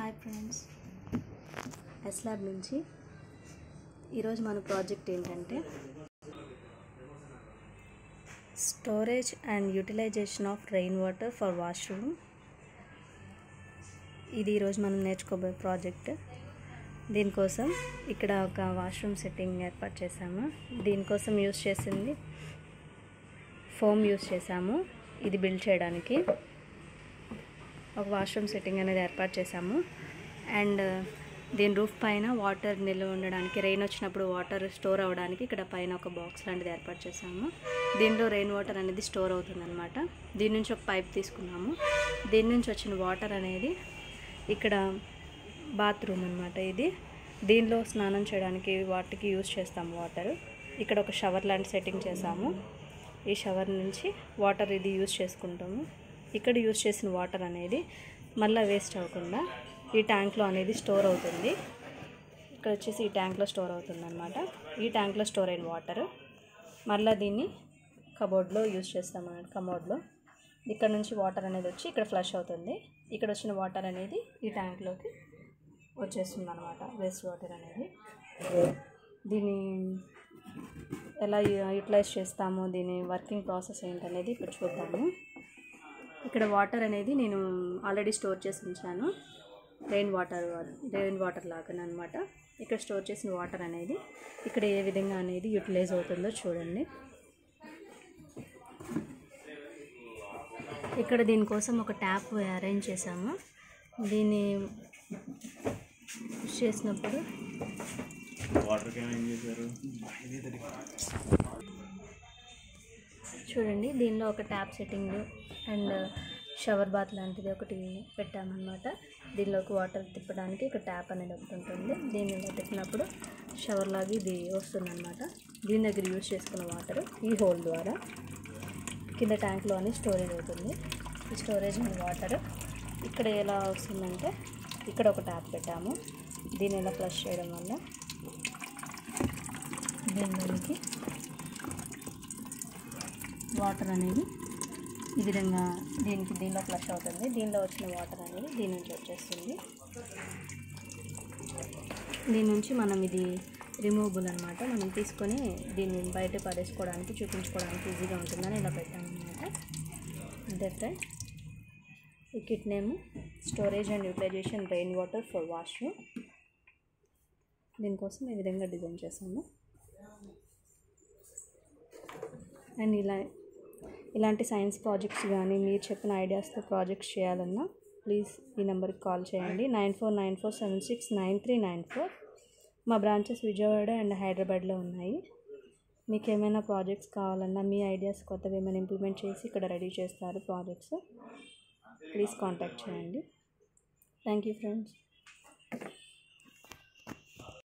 hi friends yes lab నుంచి ఈరోజు మన ప్రాజెక్ట్ ఏంటంటే storage and utilization of rain water for washroom ఇది ఈరోజు మనం నేర్చుకోబోయే ప్రాజెక్ట్ దీనికోసం ఇక్కడ ఒక వాష్రూమ్ సెట్టింగ్ ఏర్పాటు చేశాము దీనికోసం యూస్ చేసింది ఫోమ్ యూస్ చేసాము ఇది బిల్డ్ చేయడానికి ఒక వాష్రూమ్ సెట్టింగ్ అనేది ఏర్పాటు చేసాము అండ్ దీని రూఫ్ పైన వాటర్ నిల్వ ఉండడానికి రెయిన్ వచ్చినప్పుడు వాటర్ స్టోర్ అవ్వడానికి ఇక్కడ పైన ఒక బాక్స్ లాంటిది ఏర్పాటు చేసాము దీనిలో రెయిన్ వాటర్ అనేది స్టోర్ అవుతుందన్నమాట దీని నుంచి ఒక పైప్ తీసుకున్నాము దీని నుంచి వచ్చిన వాటర్ అనేది ఇక్కడ బాత్రూమ్ అనమాట ఇది దీనిలో స్నానం చేయడానికి వాటికి యూస్ చేస్తాము వాటర్ ఇక్కడ ఒక షవర్ లాంటి సెట్టింగ్ చేసాము ఈ షవర్ నుంచి వాటర్ ఇది యూస్ చేసుకుంటాము ఇక్కడ యూస్ చేసిన వాటర్ అనేది మళ్ళీ వేస్ట్ అవ్వకుండా ఈ ట్యాంక్లో అనేది స్టోర్ అవుతుంది ఇక్కడ వచ్చేసి ఈ ట్యాంక్లో స్టోర్ అవుతుంది అనమాట ఈ ట్యాంక్లో స్టోర్ అయిన వాటర్ మళ్ళీ దీన్ని కబోర్డ్లో యూస్ చేస్తాం అన్నమాట కమోడ్లో ఇక్కడ నుంచి వాటర్ అనేది వచ్చి ఇక్కడ ఫ్లష్ అవుతుంది ఇక్కడ వచ్చిన వాటర్ అనేది ఈ ట్యాంక్లోకి వచ్చేస్తుంది అనమాట వేస్ట్ వాటర్ అనేది దీన్ని ఎలా యూటిలైజ్ చేస్తాము దీని వర్కింగ్ ప్రాసెస్ ఏంటనేది ఇప్పుడు చూద్దాము ఇక్కడ వాటర్ అనేది నేను ఆల్రెడీ స్టోర్ చేసి ఉంచాను రెయిన్ వాటర్ రెయిన్ వాటర్ లాగా అనమాట ఇక్కడ స్టోర్ చేసిన వాటర్ అనేది ఇక్కడ ఏ విధంగా అనేది యూటిలైజ్ అవుతుందో చూడండి ఇక్కడ దీనికోసం ఒక ట్యాప్ అరేంజ్ చేసాము దీన్ని push చేసినప్పుడు వాటర్కి ఏం చేశారు చూడండి దీనిలో ఒక tap setting and shower bath లాంటిది ఒకటి పెట్టామన్నమాట దీనిలోకి వాటర్ తిప్పడానికి ఇక్కడ ట్యాప్ అనేది ఒకటి ఉంటుంది దీన్ని ఇలా తిప్పినప్పుడు షవర్ లాగా ఇది వస్తుందన్నమాట దీని దగ్గర యూజ్ చేసుకున్న వాటర్ ఈ హోల్ ద్వారా కింద ట్యాంక్లో అని స్టోరేజ్ అవుతుంది ఈ స్టోరేజ్ అయిన వాటర్ ఇక్కడ ఎలా వస్తుందంటే ఇక్కడ ఒక ట్యాప్ పెట్టాము దీన్ని ఇలా ఫ్లష్ చేయడం వల్ల దీనిలోనికి వాటర్ అనేది ఈ విధంగా దీనికి దీనిలో ఫ్లష్ అవుతుంది దీనిలో వచ్చిన వాటర్ అనేది దీని నుంచి వచ్చేస్తుంది దీని నుంచి మనం ఇది రిమూవబుల్ అనమాట మనం తీసుకొని దీన్ని బయట పడేసుకోవడానికి చూపించుకోవడానికి ఈజీగా ఉంటుందని ఇలా పెట్టామన్నమాట అంతే ఫ్రెండ్ ఈ kit name storage and utilization rain water for washroom దీనికోసం ఈ విధంగా డిజైన్ చేసాము అండ్ ఇలా ఇలాంటి సైన్స్ ప్రాజెక్ట్స్ కానీ మీరు చెప్పిన ఐడియాస్తో ప్రాజెక్ట్స్ చేయాలన్నా ప్లీజ్ ఈ నెంబర్కి కాల్ చేయండి nine four nine four seven six nine three nine four మా బ్రాంచెస్ విజయవాడ అండ్ హైదరాబాద్లో ఉన్నాయి మీకు ఏమైనా ప్రాజెక్ట్స్ కావాలన్నా మీ ఐడియాస్ కొత్తగా ఏమైనా ఇంప్లిమెంట్ చేసి ఇక్కడ రెడీ చేస్తారు ప్రాజెక్ట్స్ ప్లీజ్ కాంటాక్ట్ చేయండి థ్యాంక్ యూ ఫ్రెండ్స్